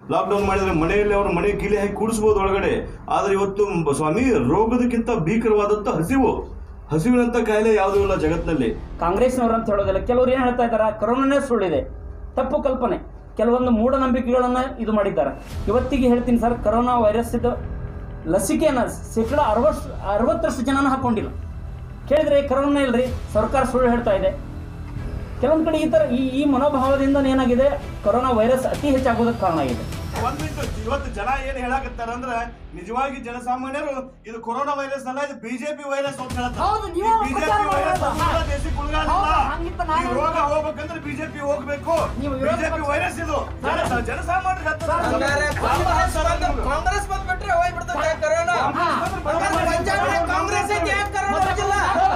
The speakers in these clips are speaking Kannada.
ಲಾಕ್ಡೌನ್ ಮಾಡಿದ್ರೆ ಮನೆಯಲ್ಲಿ ಅವ್ರ ಮನೆ ಗಿಲಿ ಹಾಕಿ ಕೂಡಿಸ್ಬೋದು ಒಳಗಡೆ ಆದ್ರೆ ಇವತ್ತು ಮ- ಸ್ವಾಮಿ ರೋಗದಕ್ಕಿಂತ ಭೀಕರವಾದಂತ ಹಸಿವು ಹಸಿವಿನಂತ ಕಾಯಿಲೆ ಯಾವುದೂ ಇಲ್ಲ ಜಗತ್ತಿನಲ್ಲಿ ಕಾಂಗ್ರೆಸ್ನವ್ರು ಅಂತ ಹೇಳೋದಿಲ್ಲ ಕೆಲವರು ಏನು ಹೇಳ್ತಾ ಇದ್ದಾರೆ ಕರೋನಾನೇ ಸುಳ್ಳಿದೆ ತಪ್ಪು ಕಲ್ಪನೆ ಕೆಲವೊಂದು ಮೂಢನಂಬಿಕೆಗಳನ್ನು ಇದು ಮಾಡಿದ್ದಾರೆ ಇವತ್ತಿಗೆ ಹೇಳ್ತೀನಿ ಸರ್ ಕರೋನಾ ವೈರಸ್ ಇದು ಲಸಿಕೆಯನ್ನು ಶೇಕಡ ಅರವತ್ತು ಅರವತ್ತರಷ್ಟು ಜನನ ಹಾಕೊಂಡಿಲ್ಲ ಕೇಳಿದ್ರೆ ಕರೋನಾ ಇಲ್ರಿ ಸರ್ಕಾರ ಸುಳ್ಳು ಹೇಳ್ತಾ ಇದೆ ಕೆಲವೊಂದು ಕಡೆ ಈ ಥರ ಈ ಈ ಮನೋಭಾವದಿಂದ ಏನಾಗಿದೆ ಕರೋನಾ ವೈರಸ್ ಅತಿ ಹೆಚ್ಚಾಗೋದಕ್ಕೆ ಕಾರಣ ಆಗಿದೆ ಒಂದ್ ಮಿನಿಟ್ ಇವತ್ತು ಜನ ಏನ್ ಹೇಳಕತ್ತಾರ ಅಂದ್ರೆ ನಿಜವಾಗಿ ಜನಸಾಮಾನ್ಯರು ಇದು ಕೊರೋನಾ ವೈರಸ್ ಅಲ್ಲ ಇದು ಬಿಜೆಪಿ ವೈರಸ್ ಅಂತ ಹೌದು, ನೀವು ಬಿಜೆಪಿ ಪ್ರಚಾರ ವೈರಸ್ ಮಾಡೋದು. ದೇಶಿ ಹೌದು, ಹಂಗಿತ್ತ ಈ ನಾನು ರೋಗ ಹೋಗ್ಬೇಕಂದ್ರೆ ಬಿಜೆಪಿ ಹೋಗ್ಬೇಕು ನೀವು ವಿರೋಧ ಬಿಜೆಪಿ ಪಕ್ಷ- ವೈರಸ್ ಇದು ಜನ- ಜನಸಾಮಾನ್ಯರು ಹೇಳ್ತಾರೆ. ಹಂಗಾರೆ ಕಾಂಗ್ರೆಸ್ ಬಂದು- ಕಾಂಗ್ರೆಸ್ ಬಂದ್ಬಿಟ್ರೆ ಹೋಗ್ಬಿಡ್ತದೆ ಕರೋನಾ ಹಾ. ಹಂಗಾರೆ ಪಂಜಾಬ್ನಾಗ ಕಾಂಗ್ರೆಸ್ ಐತಿ ಯಾಕೆ ಕರೋನಾ ಬಂದಿಲ್ಲ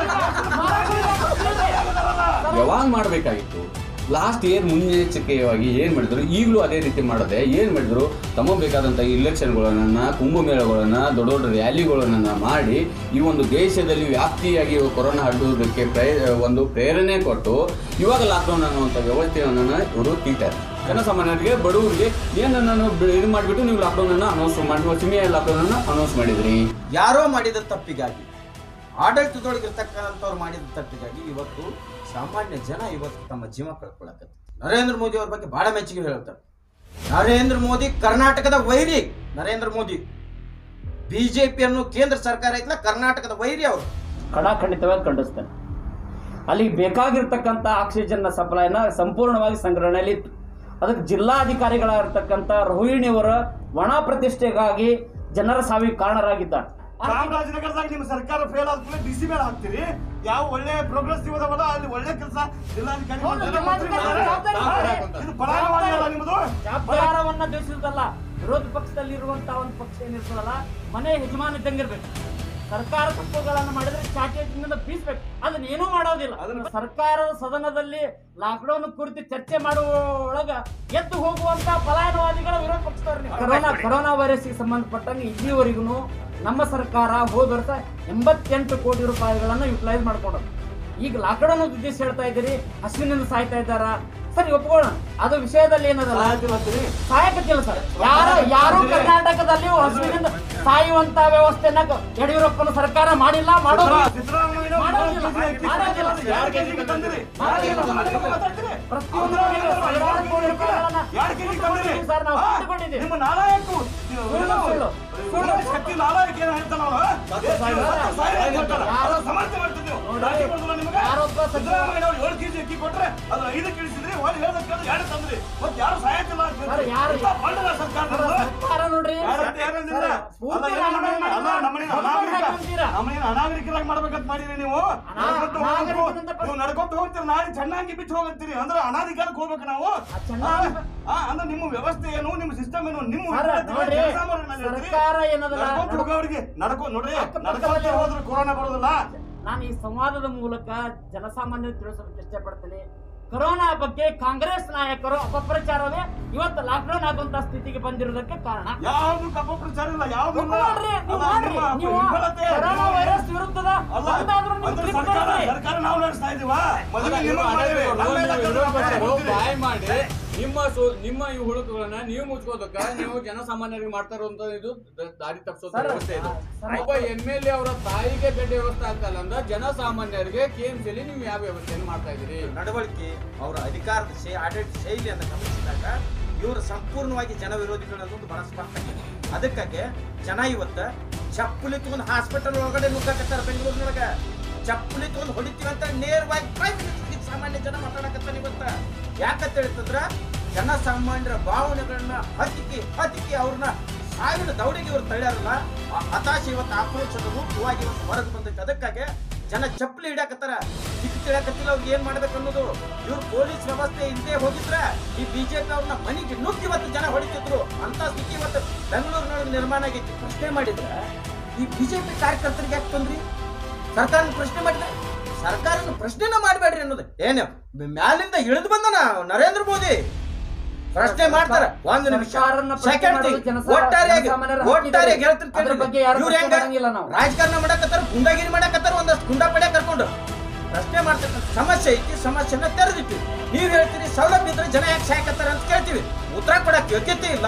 ಯಾವಾಗ ಮಾಡಬೇಕಾಗಿತ್ತು ಲಾಸ್ಟ್ ಏನ್ ಮುನ್ನೆಚ್ಚರಿಕೆಯಾಗಿ ಏನ್ ಮಾಡಿದ್ರು ಈಗಲೂ ಅದೇ ರೀತಿ ಮಾಡದೆ ಏನ್ ಮಾಡಿದ್ರು ತಮ್ಮ ಬೇಕಾದಂಥ ಇಲೆಕ್ಷನ್ಗಳನ್ನ ಕುಂಭಮೇಳಗಳನ್ನ ದೊಡ್ಡ ದೊಡ್ಡ ರ್ಯಾಲಿಗಳನ್ನ ಮಾಡಿ ಈ ಒಂದು ದೇಶದಲ್ಲಿ ವ್ಯಾಪ್ತಿಯಾಗಿ ಕೊರೋನಾ ಹರಡುವುದಕ್ಕೆ ಪ್ರೇ ಒಂದು ಪ್ರೇರಣೆ ಕೊಟ್ಟು ಇವಾಗ ಲಾಕ್ಡೌನ್ ಅನ್ನುವಂಥ ವ್ಯವಸ್ಥೆಯನ್ನು ಇವರು ತೀಟಾರೆ ಜನಸಾಮಾನ್ಯರಿಗೆ ಬಡವರಿಗೆ ಏನು ನಾನು ಇದು ಮಾಡಿಬಿಟ್ಟು ನೀವು ಲಾಕ್ಡೌನ್ ಅನ್ನು ಅನೌನ್ಸ್ ಮಾಡಿ ಸಿಮಿಯ ಲಾಕ್ಡೌನ್ ಅನ್ನು ಅನೌನ್ಸ್ ಮಾಡಿದ್ರಿ ಯಾರೋ ಮಾಡಿದ ತಪ್ಪಿಗಾಗಿ ಆಡಳಿತದೊಳಗಿರ್ತಕ್ಕಂಥವ್ರು ಮಾಡಿದ ತಪ್ಪಿಗಾಗಿ ಇವತ್ತು ಸಾಮಾನ್ಯ ಜನ ಇವತ್ತು ತಮ್ಮ ಜೀವ ಕಳ್ಕೊಳಕತ್ತಾರೆ ನರೇಂದ್ರ ಮೋದಿ ಅವ್ರ ಬಗ್ಗೆ ಬಹಳ ಮೆಚ್ಚುಗೆ ಹೇಳ್ತಾರೆ ನರೇಂದ್ರ ಮೋದಿ ಕರ್ನಾಟಕದ ವೈರಿ ನರೇಂದ್ರ ಮೋದಿ ಬಿಜೆಪಿಯನ್ನು ಕೇಂದ್ರ ಸರ್ಕಾರ ಐತಲ್ಲ ಕರ್ನಾಟಕದ ವೈರಿ ಅವರು ಖಡಾಖಂಡಿತವಾಗಿ ಖಂಡಿಸ್ತೇನೆ ಅಲ್ಲಿಗೆ ಬೇಕಾಗಿರ್ತಕ್ಕಂಥ ಆಕ್ಸಿಜನ್ನ ಸಪ್ಲೈನ ಸಂಪೂರ್ಣವಾಗಿ ಸಂಗ್ರಹಣೆಯಲ್ಲಿ ಇತ್ತು ಅದಕ್ಕೆ ಜಿಲ್ಲಾಧಿಕಾರಿಗಳಾಗಿರ್ತಕ್ಕಂಥ ರೋಹಿಣಿಯವರ ಒಣ ಪ್ರತಿಷ್ಠೆಗಾಗಿ ಜನರ ಸಾವಿಗೆ ಕಾರಣರಾಗಿದ್ದಾರೆ ಚಾಮರಾಜನಗರದಾಗ ನಿಮ್ಮ ಸರ್ಕಾರ ಫೇಲ್ ಆದ್ಮೇಲೆ ಡಿಸಿ ಮೇಲೆ ಹಾಕ್ತೀರಿ ಯಾವ ಒಳ್ಳೆ ಪ್ರೋಗ್ರೆಸ್ ಇದಾವಲ್ಲ ಅಲ್ಲಿ ಒಳ್ಳೆ ಕೆಲಸ ಜಿಲ್ಲಾಧಿಕಾರಿ ಹೌದು, ಮಾಡ್ತಾರೆ. ಜಿಲ್ಲಾಧಿಕಾರಿ ಜವಾಬ್ದಾರಿ ಇದೆ. ಇದು ಫಲಾನುಭವಿ ಅಲ್ಲ ನಿಮ್ಮದು ಜವಾಬ್ದಾರವನ್ನ ತಿಳಿಸುವುದಲ್ಲ ವಿರೋಧ ಪಕ್ಷದಲ್ಲಿರುವಂತಹ ಒಂದು ಪಕ್ಷ ಏನಿರ್ತದಲ್ಲ ಮನೆ ಯಜಮಾನ ಇದ್ದಂಗಿರ್ಬೇಕು ಸರ್ಕಾರ ತಪ್ಪುಗಳನ್ನು ಮಾಡಿದ್ರೆ ಚಾಟಿಯಿಂದ ಬೀಸ್ಬೇಕು ಅದನ್ನ ಏನೂ ಮಾಡೋದಿಲ್ಲ ಸರ್ಕಾರದ ಸದನದಲ್ಲಿ ಲಾಕ್ಡೌನ್ ಕುರಿತು ಚರ್ಚೆ ಮಾಡುವ ಒಳಗ ಎದ್ದು ಹೋಗುವಂತ ಫಲಾನುವಾದಿಗಳ ವಿರೋಧ ಪಕ್ಷದವ್ರು ನೀವು. ಕರೋನಾ ಕರೋನಾ ವೈರಸ್ಗೆ ಸಂಬಂಧಪಟ್ಟಂಗೆ ಇಲ್ಲಿವರೆಗೂ ನಮ್ಮ ಸರ್ಕಾರ ಹೋದ ವರ್ಷ ಎಂಬತ್ತೆಂಟು ಕೋಟಿ ರೂಪಾಯಿಗಳನ್ನ ಯುಟಿಲೈಸ್ ಮಾಡ್ಕೊಂಡದ್ದು ಈಗ ಲಾಕ್ಡೌನ್ ಉದ್ದೇಶ ಹೇಳ್ತಾ ಇದ್ದೀರಿ ಹಸುವಿನಿಂದ ಸಾಯ್ತಾ ಇದ್ದಾರ ಸರಿ ಒಪ್ಕೊಳ್ಳೋಣ ಅದು ವಿಷಯದಲ್ಲಿ ಏನದಲ್ಲ ಸಾಯಕತ್ತಿಲ್ಲ ಸರ್ ಯಾರು ಯಾರು ಕರ್ನಾಟಕದಲ್ಲಿ ಹಸುವಿನಿಂದ ಸಾಯುವಂತ ವ್ಯವಸ್ಥೆನ ಯಡಿಯೂರಪ್ಪನ ಸರ್ಕಾರ ಮಾಡಿಲ್ಲ ಮಾಡೋದು ಸಿದ್ದರಾಮಯ್ಯ ಮಾಡೋದಿಲ್ಲ. ಮಾಡೋದಿಲ್ಲ. ಯಾರ್ ಕೆಜಿಗೆ ತಂದಿರಿ? ಮಾಡೋದಿಲ್ಲ. ಪ್ರತಿಯೊಂದು ಸಾವಿರಾರು ಕೋಟಿ ರೂಪಾಯಿಗಳನ್ನ ಯಾರ್ ಕೆಜಿಗೆ ತಂದಿರಿ? ಸರ್ ನಾವು ಆ, ಕಿತ್ತುಕೊಂಡಿದ್ದೀವಿ. ನಿಮ್ಮ ನಾಲಾಯಕು ಸುಳ್ಳು, ಸುಳ್ಳು. ಸುಳ್ಳು. ಶಕ್ತಿ ನಾಲಾಯಕ ಏನು ಹೇಳ್ತಾನ ಅವ? ಏ, ಸಾವಿರ. ಹತ್ತು ಸಾವಿರ ಅಂತ ಹೇಳ್ತಾನ. ಯಾರೋ- ಅದು ಸಮರ್ಥನೆ ಮಾಡ್ತೀವಿ ನೀವು. ನೋಡಿ. ರಾಜಕೀಯ ಬರೋದಿಲ್ಲ ನಿಮಗೆ? ಯಾರೊಬ್ಬ ಸಚಿವ- ಸಿದ್ದರಾಮಯ್ಯ ಅವ್ರು ಏಳು ಕೆಜಿ ಅಕ್ಕಿ ಕೊಟ್ರೆ ಅದು ಐದಕ್ಕೆ ಇಳಿಸಿದ್ರಿ ಒಂದು ಹೇಳ್ದಕ್ಕೆ ಎರಡು ತಂದ್ರಿ ಮತ್ತೆ ಯಾರು ಸಹಾಯಕ್ಕಿಲ್ಲ ಅಂತ ಸರ್, ಯಾರು- ಇಂಥ ಬಂಡದ ಸರ್ಕಾರ ಸರ್, ನಮ್ಮದು. ಸರ್ಕಾರ ನೋಡ್ರಿ ಯಾರಂತ ಯಾರಂದಿಲ್ಲ? ಸರ್, ಅಲ್ಲ, ಪೂರ್ತಿ ಏನು ನಮ್ಮನ್ನ- ಅಲ್ಲ, ನಮ್ಮನ್ನ ಅನಾಗರಿಕ ಅಂತೀರಾ? ನಮ್ಮನ್ನ ಅನಾಗರಿಕರಾಗಿ ಮಾಡ್ಬೇಕಂತ ಮಾಡಿರಿ ನೀವು ಅನಾ- ನಡ್ಕೊಂತ ಹೋಗ್ಬೇಕು. ಅನಾಗರಿಕದಿಂದ ಪರಿ- ನೀವು ನಡ್ಕೊಂತ ಹೋಗ್ತೀರಿ ನಾಳೆ ಚೆನ್ನಾಗಿ ಬಿಚ್ಚು ಹೋಗಂತೀರಿ ಅಂದ್ರೆ ಅನಾಧಿಕಾರಕ್ಕೆ ಹೋಗ್ಬೇಕು ನಾವು ಚೆನ್ನಾಗಿ- ಆ, ಅಂದ್ರೆ ನಿಮ್ಮ ವ್ಯವಸ್ಥೆ ಏನು ನಿಮ್ಮ ಸಿಸ್ಟಮ್ ಏನು ನಿಮ್ಮ ಸರ್, ವಿದ್ಯಾರ್ಥಿಗಳ ನೋಡ್ರಿ, ಜನಸಾಮಾನ್ಯರಲ್ಲಿ ಇರ್ತೀರಿ. ಸರ್ಕಾರ ಏನದಲ್ಲ, ನಡ್ಕೊಂತ ಹೋಗೋರಿಗೆ ನಡ್ಕೊ ನೋಡ್ರಿ ಅಕ್ಕಪಕ್ಕದಲ್ಲಿ ನಡ್ಕೊಂತ ಹೋದ್ರೆ ಕೊರೋನಾ ಬರೋದಿಲ್ಲ ನಾನು ಈ ಸಂವಾದದ ಮೂಲಕ ಜನಸಾಮಾನ್ಯರು ತಿಳಿಸೋದಕ್ಕೆ ಇಷ್ಟಪಡ್ತೀನಿ ಕೊರೋನಾ ಬಗ್ಗೆ ಕಾಂಗ್ರೆಸ್ ನಾಯಕರು ಅಪಪ್ರಚಾರವೇ ಇವತ್ತು ಲಾಕ್ಡೌನ್ ಆಗುವಂತ ಸ್ಥಿತಿಗೆ ಬಂದಿರೋದಕ್ಕೆ ಕಾರಣ ಯಾವ್ದು ಅಪಪ್ರಚಾರ ಇಲ್ಲ ಯಾವ್ದು ಇಲ್ಲ ನೋಡ್ರಿ, ನೀವು ಅಲ್ಲ, ಮಾಡ್ರಿ. ನಿಮ್ಮ ನೀವು ವಿಫಲತೆ, ಕೊರೋನಾ ವೈರಸ್ ವಿರುದ್ಧದ ಅಲ್ಲ, ಒಂದಾದ್ರೂ ನೀವು ಅಂದ್ರೆ clip ಸರ್ಕಾರ ಕೊಡ್ರಿ. ಸರ್ಕಾರ ನಾವು ನಡೆಸ್ತಾ ಇದೀವಾ ಮೊದಲು ಅಲ್ಲ, ನಿಮಗೆ ಇವ್ರು ಮಾಡಿವಿ. ಅದೇ ನಮ್ಮ ಮೇಲೆ ವಿರೋಧ ಪಕ್ಷಗಳು ಕೊಡ್ತೀರಿ. ಬಾಯ್ ಮಾಡಿ ನಿಮ್ಮ ಸು- ನಿಮ್ಮ ಈ ಹುಳುಕುಗಳನ್ನ ನೀವು ಮುಚ್ಕೋದಕ್ಕ ನೀವು ಜನಸಾಮಾನ್ಯರಿಗೆ ಮಾಡ್ತಾ ಇರುವಂತ ಇದು ದ- ದಾರಿ ತಪ್ಪಿಸೋ ಸರ್, ವ್ಯವಸ್ಥೆ ಇದು ಸರ್, ಒಬ್ಬ ಎಂ ಎಲ್ ಎ ಅವರ ತಾಯಿಗೆ ಬೆಡ್ ವ್ಯವಸ್ಥೆ ಆಗ್ತಲ್ಲ ಅಂದ್ರೆ ಜನಸಾಮಾನ್ಯರಿಗೆ ಕೆಎಂಸಿಯಲ್ಲಿ ನೀವು ಯಾವ ವ್ಯವಸ್ಥೆಯನ್ನು ಮಾಡ್ತಾ ಇದ್ದೀರಿ ನಡವಳಿಕೆ ಅವರ ಅಧಿಕಾರದ ಶೈ ಆಡಳಿತ ಶೈಲಿಯನ್ನು ಗಮನಿಸಿದಾಗ ಇವರು ಸಂಪೂರ್ಣವಾಗಿ ಜನ ವಿರೋಧಿಗಳನ್ನೊಂದು ಬಹಳ ಸ್ಪಷ್ಟ ಆಗಿದೆ. ಅದಕ್ಕಾಗಿ ಜನ ಇವತ್ತ ಚಪ್ಪಲಿ ತಗೊಂಡು ಹಾಸ್ಪಿಟಲ್ ಒಳಗಡೆ ನುಗ್ಗಾಕತ್ತಾರ ಬೆಂಗಳೂರಿನೊಳಗ ಚಪ್ಪಲಿ ತಗೊಂಡು ಹೊಡಿತೀವಿ ಅಂತ ನೇರವಾಗಿ ಪ್ರೈಮ್ ಮಿನಿಸ್ಟರ್ ಸಾಮಾನ್ಯ ಜನ ಮಾತಾಡಕತ್ತಾರ ಇವತ್ತ ಯಾಕಂತ ಹೇಳ್ತಂದ್ರ ಜನಸಾಮಾನ್ಯರ ಭಾವನೆಗಳನ್ನ ಹತ್ತಿಕ್ಕಿ ಹತ್ತಿಕ್ಕಿ ಅವ್ರನ್ನ ಸಾವಿನ ದೌಡಿಗೆ ಇವ್ರು ತಳ್ಳ್ಯಾರಲ್ಲ ಆ ಹತಾಶೆ ಇವತ್ತು ಆಕ್ರೋಶದ ರೂಪವಾಗಿ ಇವತ್ತು ಹೊರಗೆ ಬಂದೈತೆ ಅದಕ್ಕಾಗಿ ಜನ ಚಪ್ಪಲಿ ಹಿಡಿಯಾಕತ್ತಾರ ದಿಕ್ಕು ತಿಳಿಯಾಕತ್ತಿಲ್ಲ ಅವ್ರಿಗೆ ಏನ್ ಮಾಡ್ಬೇಕು ಅನ್ನೋದು ಇವ್ರು ಪೊಲೀಸ್ ವ್ಯವಸ್ಥೆ ಇಲ್ಲದೆ ಹೋಗಿದ್ರ ಈ ಬಿಜೆಪಿ ಅವ್ರನ್ನ ಮನೆಗೆ ನುಗ್ಗಿ ಇವತ್ತು ಜನ ಹೊಡಿತಿದ್ರು ಅಂತ ಸ್ಥಿತಿ ಇವತ್ತು ಬೆಂಗಳೂರಿನೊಳಗೆ ನಿರ್ಮಾಣ ಆಗೈತಿ ಪ್ರಶ್ನೆ ಮಾಡಿದ್ರ ಈ ಬಿಜೆಪಿ ಕಾರ್ಯಕರ್ತರಿಗೆ ಯಾಕೆ ತಂದ್ರಿ ಸರ್ಕಾರ ಪ್ರಶ್ನೆ ಮಾಡಿದ್ರೆ ಸರ್ಕಾರನ ಪ್ರಶ್ನೆನ ಮಾಡಬೇಡ್ರಿ ಅನ್ನೋದು ಏನು ಮ್ಯಾಲಿಂದ ಇಳಿದು ಬಂದನ ನರೇಂದ್ರ ಮೋದಿ ಪ್ರಶ್ನೆ ಮಾಡ್ತಾರ ಒಂದು ನಿಮಿಷ ಸರ್ಕಾರನ್ನ ಪ್ರಶ್ನೆ ಸೆಕೆಂಡ್ ಮಾಡೋದು ಥಿಂಗ್ ಜನಸಾ- ಒಟ್ಟಾರೆಯಾಗಿ ಜನಸಾಮಾನ್ಯರ ಹಕ್ಕಿದೆ. ಒಟ್ಟಾರೆಯಾಗಿ ಹೇಳ್ತೀನಿ ಅದ್ರ ಕೇಳ್ರಿ. ಬಗ್ಗೆ ಯಾರು ಇವ್ರು ಪ್ರಶ್ನೆ ಹೆಂಗ ಮಾಡಂಗಿಲ್ಲ ನಾವು. ರಾಜಕಾರಣ ಮಾಡಕತ್ತಾರ ಗುಂಡಾಗಿರಿ ಮಾಡಕತ್ತಾರ ಒಂದಷ್ಟು ಗುಂಡಾ ಪಡೆ ಕರ್ಕೊಂಡು ಪ್ರಶ್ನೆ ಮಾಡ್ತಾರೆ ಸಮಸ್ಯೆ ಐತಿ ಸಮಸ್ಯೆನ ತೆರೆದಿಟ್ಟಿವಿ ನೀವ್ ಹೇಳ್ತೀರಿ ಸೌಲಭ್ಯ ಇದ್ರೆ ಜನ ಯಾಕೆ ಸಾಯಕತ್ತಾರ ಅಂತ ಕೇಳ್ತೀವಿ ಉತ್ತರ ಕೊಡಕ್ ಯೋಗ್ಯತೆ ಇಲ್ಲ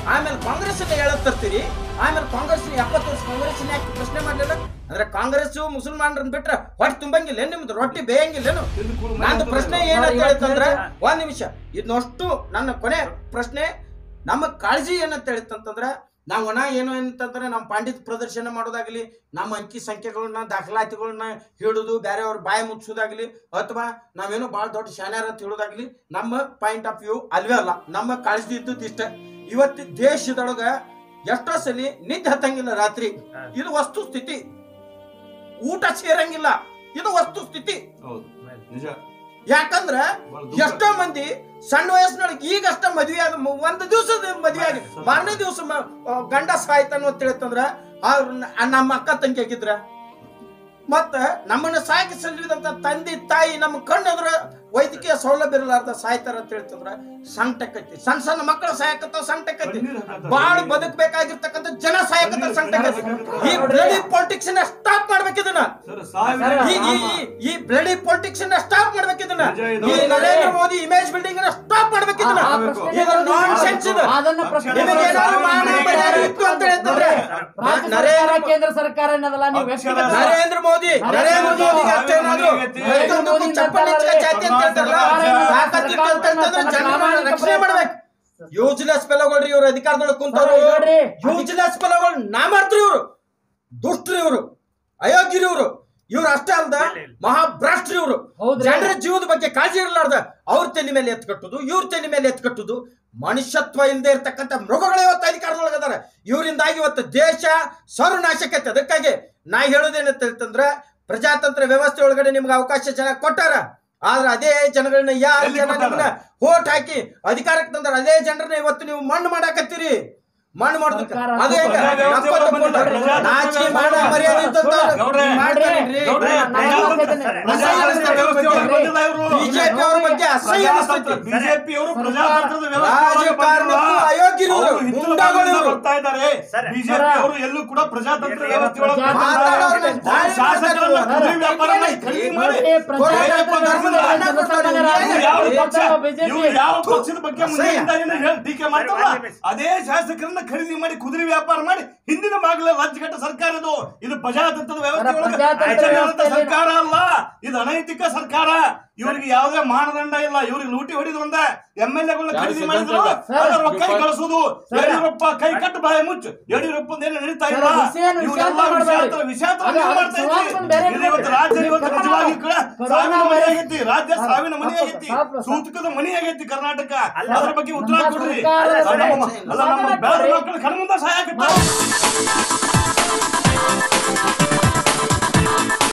ಆಮೇಲೆ ಕಾಂಗ್ರೆಸ್ ಹೇಳಕ್ ತರ್ತೀರಿ ಆಮೇಲೆ ಕಾಂಗ್ರೆಸ್ ಎಪ್ಪತ್ತು ವರ್ಷ ಕಾಂಗ್ರೆಸ್ ಯಾಕೆ ಪ್ರಶ್ನೆ ಮಾಡಲಿಲ್ಲ ಅಂದ್ರೆ ಕಾಂಗ್ರೆಸ್ ಮುಸಲ್ಮಾನರನ್ನ ಬಿಟ್ರೆ ಹೊಟ್ಟೆ ತುಂಬಂಗಿಲ್ಲ ಏನ್ ನಿಮ್ದು ರೊಟ್ಟಿ ಬೇಯಂಗಿಲ್ಲೇನು ತಿಂದು ಕೂಡು ಮನೆ ನಂದು ಹತ್ರ ಪ್ರಶ್ನೆ ಇಲ್ಲ. ಏನಂತ ಇವತ್ತು ಹೇಳಿತಂದ್ರೆ ಹೇಳ್ದೆ. ಒಂದ್ ನಿಮಿಷ ಇದನ್ನಷ್ಟು ನನ್ನ ಕೊನೆ ಪ್ರಶ್ನೆ ನಮ್ಮ ಕಾಳಜಿ ಏನಂತ ಹೇಳಿತಂತಂದ್ರೆ ನಾವು ಒಣ ಏನು ಅಂತಂದ್ರೆ ನಮ್ಮ ಪಾಂಡಿತ್ ಪ್ರದರ್ಶನ ಮಾಡೋದಾಗ್ಲಿ ನಮ್ಮ ಅಂಕಿ ಸಂಖ್ಯೆಗಳನ್ನ ದಾಖಲಾತಿಗಳನ್ನ ಹೇಳುದು ಬೇರೆಯವ್ರ ಬಾಯಿ ಮುಚ್ಚೋದಾಗ್ಲಿ ಅಥವಾ ನಾವೇನೋ ಭಾಳ ದೊಡ್ಡ ಶಾನ್ಯಾರ ಅಂತ ಹೇಳೋದಾಗ್ಲಿ ನಮ್ಮ ಪಾಯಿಂಟ್ ಆಫ್ ವ್ಯೂ ಅಲ್ವೇ ಅಲ್ಲ ನಮ್ಮ ಕಾಳಜಿ ಇದ್ದದ್ದು ಇಷ್ಟ ಇವತ್ತು ದೇಶದೊಳಗ ಎಷ್ಟೋ ಸಲಿ ನಿದ್ದೆ ಹತ್ತಂಗಿಲ್ಲ ರಾತ್ರಿ ಇದು ವಸ್ತು ಸ್ಥಿತಿ ಊಟ ಸೇರಂಗಿಲ್ಲ ಇದು ವಸ್ತು ಸ್ಥಿತಿ ಹೌದು ನಿಜ ಯಾಕಂದ್ರ ಬಹಳ ದುಃಖ. ಎಷ್ಟೋ ಮಂದಿ ಸಣ್ಣ ವಯಸ್ಸಿನೊಳಗೆ ಈಗಷ್ಟ ಮದ್ವೆ ಆಗ ಮ- ಒಂದು ದಿವಸದ ಮದ್ವೆ ಆಗಿ ಮಾರನೇ ದಿವಸ ಮ- ಆ, ಗಂಡ ಸಾಯ್ತಾನ ಅಂತ ಹೇಳ್ತಂದ್ರ ಅವ್ರ ನ- ನಮ್ಮ ಅಕ್ಕ ತಂಗಿ ಆಗಿದ್ರ ಮತ್ತ ನಮ್ಮನ್ನ ಸಾಕಿ ಸಲ್ಲಿದಂತ ತಂದೆ ತಾಯಿ ನಮ್ಮ ಕಣ್ಣೆದ್ರ ವೈದ್ಯಕೀಯ ಸೌಲಭ್ಯ ಇರಲಾರ್ದ ಸಾಯ್ತಾರ ಅಂತ ಹೇಳ್ತಂದ್ರ ಸಂಕಟಕ್ಕೈತಿ ಸಣ್ಣ ಸಣ್ಣ ಮಕ್ಕಳ ಸಾಯಕತ್ತ ಸಂಕಟಕ್ಕೈತಿ ಕಣ್ಣೀರ್ ಹಾಕತ್ತಾರ. ಬಾಳ ಬದುಕಬೇಕಾಗಿರ್ತಕ್ಕಂಥ ಜನ ಸಾಯಕತ್ತ ಸಂಕಟಕ್ಕೈತಿ ಈ ಬ್ಲಡಿ ಪಾಲಿಟಿಕ್ಸ್ ಸ್ಟಾಪ್ ಮಾಡ್ಬೇಕಿದನ್ನ ಸರ್ ಸಾವಿರ ಈ ಈ ಈ- ಈ ಬ್ಲಡಿ ಪಾಲಿಟಿಕ್ಸ್ ಸ್ಟಾಪ್ ಮಾಡ್ಬೇಕಿದನ್ನ ನಿಜ ಇದು. ಈ Narendra Modi image building stop ಮಾಡ್ಬೇಕಿದನ್ನ ಆ ಪ್ರಶ್ನೆ ಇದು ನಾನ್ಸೆನ್ಸ್ ಇದು ಅದನ್ನ ಪ್ರಶ್ನೆ ನಿಮಗೆ ಏನಾದ್ರು ಮಾನ ಮರ್ಯಾದೆ ಇತ್ತು ಅಂತ ಹೇಳ್ತಂದ್ರೆ ರಾಜ್ಯ ನರೇಂದ್ರ ಸರ್ಕಾರ ಕೇಂದ್ರ ಸರ್ಕಾರ ಅನ್ನೋದಲ್ಲ ನೀವು ವ್ಯಕ್ತಿಗತ ನರೇಂದ್ರ ಮೋದಿ ನರೇಂದ್ರ ಮೋದಿಗೆ ಅಷ್ಟೇನಾದ್ರು ಪ್ರತಿಯೊಂದಕ್ಕೂ ಚಪ್ಪಲಿ ಚಿಕ್ಕ ಚಾತಿ ಅಂತ ಹೇಳ್ತಾರಲ್ಲ ತಾಕತ್ತಿತ್ತು ಅಂತ ಹೇಳ್ತಂದ್ರೆ ಜನರನ್ನ ರಕ್ಷಣೆ ಮಾಡ್ಬೇಕು ಯೂಜ್ಲೆಸ್ ಫೆಲೋಗಳ್ರಿ ಇವ್ರ ಅಧಿಕಾರದೊಳಗೆ ಕುಂತವ್ರು ನೋಡ್ರಿ. ಯೂಜ್ಲೆಸ್ ಫೆಲೋಗಳು ನಾಮರ್ತ್ರಿ ಇವ್ರು ದುಷ್ಟ್ರಿ ಇವ್ರು ಅಯೋಗ್ಯರಿ ಇವ್ರು ಇವ್ರು ಅಷ್ಟೇ ಅಲ್ದ ಮಹಾಭ್ರಷ್ಟ್ರಿ ಇವ್ರು ಹೌದ್ರಿ. ಜನರ ಜೀವದ ಬಗ್ಗೆ ಕಾಳಜಿ ಇರಲಾರ್ದ ಅವ್ರ ತಲೆ ಮೇಲೆ ಎತ್ ಕಟ್ಟುದು ಇವ್ರ ತಲೆ ಮೇಲೆ ಎತ್ ಕಟ್ಟುದು ಮನುಷ್ಯತ್ವ ಇಲ್ಲದೆ ಇರ್ತಕ್ಕಂಥ ಮೃಗಗಳು ಇವತ್ತು ಅಧಿಕಾರದೊಳಗೆ ಅದಾರ ಇವರಿಂದಾಗಿ ಇವತ್ತು ದೇಶ ಸರ್ವನಾಶಕೈತೆ ಅದಕ್ಕಾಗಿ ನಾ ಹೇಳೋದೇನಂತ ಹೇಳ್ತಂದ್ರ ಪ್ರಜಾತಂತ್ರ ವ್ಯವಸ್ಥೆ ಒಳಗಡೆ ನಿಮ್ಗೆ ಅವಕಾಶ ಜನ ಕೊಟ್ಟಾರ ಆದ್ರೆ ಅದೇ ಜನಗಳನ್ನ ಯಾರು ಎಲ್ಲಿ ಜನ ಕೊಟ್ಟಾರ? ನಿಮ್ಮನ್ನ ಓಟ್ ಹಾಕಿ ಅಧಿಕಾರಕ್ಕೆ ತಂದಾರ ಅದೇ ಜನರನ್ನ ಇವತ್ತು ನೀವು ಮಣ್ಣು ಮಾಡಾಕತ್ತೀರಿ ಮಣ್ಣು ಮಾಡೋದಕ್ಕೆ ಸರ್ಕಾರ ಅದು ಹೆಂಗ? ಪ್ರಜಾವ್ಯವಸ್ಥೆ ನಕ್ಕೊತ ಒಳಗೆ ಬಂದಿದೆ. ಕೊಂಡ. ಪ್ರಜಾತಂತ್ರ ನಾಚಿಕೆ ಮಾನ ವ್ಯವಸ್ಥೆ ಮರ್ಯಾದೆ ಇದ್ದಂತವ್ರು ಗೌಡ್ರೆ, ಮಾಡ್ತಾರೇನ್ರಿ? ಗೌಡ್ರೆ, ನಾನು ಪ್ರಜಾತಂತ್ರ- ಮಾತಾಡ್ತೇನೆ. ಪ್ರಜಾತಂತ್ರ ವ್ಯವಸ್ಥೆ ಒಳಗೆ ಬಂದಿಲ್ಲ ಇವ್ರು. ಬಿಜೆಪಿ ಅವ್ರ ಬಗ್ಗೆ ಅಸಹ್ಯ ಅನಿಸ್ತೈತಿ. ಬಿಜೆಪಿ ಅವರು ಪ್ರಜಾತಂತ್ರದ ವ್ಯವಸ್ಥೆ ಒಳಗೆ ರಾಜಕಾರಣಕ್ಕೂ ಬಂದಿಲ್ಲ. ಅಯೋಗ್ಯರು ಇವ್ರು, ಅವ್ರು ಹಿತ್ತಲ ಗುಂಡಾಗಳು ಭಾಗದಿಂದ ಇವ್ರು. ಬರ್ತಾ ಇದ್ದಾರೆ ಬಿಜೆಪಿ ಅವರು ಎಲ್ಲೂ ಕೂಡ ಪ್ರಜಾತಂತ್ರ ವ್ಯವಸ್ಥೆ ಒಳಗೆ ಬಂದಿಲ್ಲ. ಮಾತಾಡೋರ್ನ ದಾರಿ ಶಾಸಕರನ್ನ ಮಾತಾಡೋರು. ಕುದುರೆ ವ್ಯಾಪಾರನ ಖರೀದಿ ಮಾಡಿ ನೋಡ್ರಿ, ಪ್ರಜಾತಂತ್ರ ಧರ್ಮದ ಅನ್ನ ಕೊಡ್ತಾರೆ. ಇವ್ರು ಯಾವ ಪಕ್ಷ ಬಿಜೆಪಿ. ಇವ್ರು ಯಾವ ಪಕ್ಷದ ಬಗ್ಗೆ ಮುಂದೆ ಅಸಹ್ಯ. ಇದ್ದಾರೇನೋ ಹೇಳಿ ಟೀಕೆ ಮಾಡ್ತಾರಲ್ಲ ಅದೇ ಶಾಸಕರನ್ನ ಖರೀದಿ ಮಾಡಿ ಕುದುರೆ ವ್ಯಾಪಾರ ಮಾಡಿ ಹಿಂದಿನ ಬಾಗಿಲ ಲಜ್ಜಗಟ್ಟ ಸರ್ಕಾರ ಇದು ಇದು ಪ್ರಜಾತಂತ್ರದ ವ್ಯವಸ್ಥೆ ಅಲ್ಲ, ಒಳಗೆ ಪ್ರಜಾತಂತ್ರ ಆಚರಣೆ ಆದಂತ ವ್ಯವಸ್ಥೆ ಸರ್ಕಾರ ಅಲ್ಲ ಇದು ಅನೈತಿಕ ಸರ್ಕಾರ ಇವ್ರಿಗೆ ಯಾವುದೇ ಮಾನದಂಡ ಇಲ್ಲ ಇವ್ರಿಗೆ ಲೂಟಿ ಹೊಡಿದು ಒಂದ ಎಂ ಎಲ್ ಎಗಳನ್ನ ಖರೀದಿ ಯಾವ ಮಾಡಿದ್ರು ಸಿದ್ಧಾಂತ? ಅದರ ರೊಕ್ಕ ಸರ್, ಕಳಿಸೋದು ಸರ್. ಯಡಿಯೂರಪ್ಪ ಕೈ ಕಟ್ಟು ಬಾಯಿ ಮುಚ್ಚು ಯಡಿಯೂರಪ್ಪ ಏನು ನಡೀತಾ ಇಲ್ಲ ಸರ್, ವಿಷಯನ ಇವರೆಲ್ಲ ವಿಷಯಾಂತರ ವಿಷಯಾಂತರ ವಿಷಯಾಂತರ ಅಲ್ಲ, ನೀವು ಅದು ಮಾಡ್ತಾ ಸುವಾಸನೆ ಇದ್ದೀರಿ ಬೇರೆ ಇಲ್ಲಿ ಇವತ್ತು ಬೇರೆ. ರಾಜ್ಯ ನೀವು ಇವತ್ತು ಕರೋನಾ ನಿಜವಾಗಿ ಕೂಡ ಕರೋನಾ ಸಾವಿನ ಮನೆ ವೈರಸ್- ಆಗೈತಿ ರಾಜ್ಯ ಸಾವಿನ ಮನೆ ಸಾಕು, ಆಗೈತಿ ಸಾಕು, ಸಾಕು. ಸೂತಕದ ಮನೆ ಆಗೈತಿ ಕರ್ನಾಟಕ ಅಲ್ಲ, ಅದ್ರ ಬಗ್ಗೆ ಉತ್ತರ ನಮ್ಮ ಕೊಡ್ರಿ ಸರ್ಕಾರ ಅಲ್ಲ, ನಮ್ಮ ಸರಿ. ಅಲ್ಲ, ನಮ್ಮ ಬೆಳೆದ ಮಕ್ಕಳು ಕಣ್ಮುಂದ ಸಹಾಯ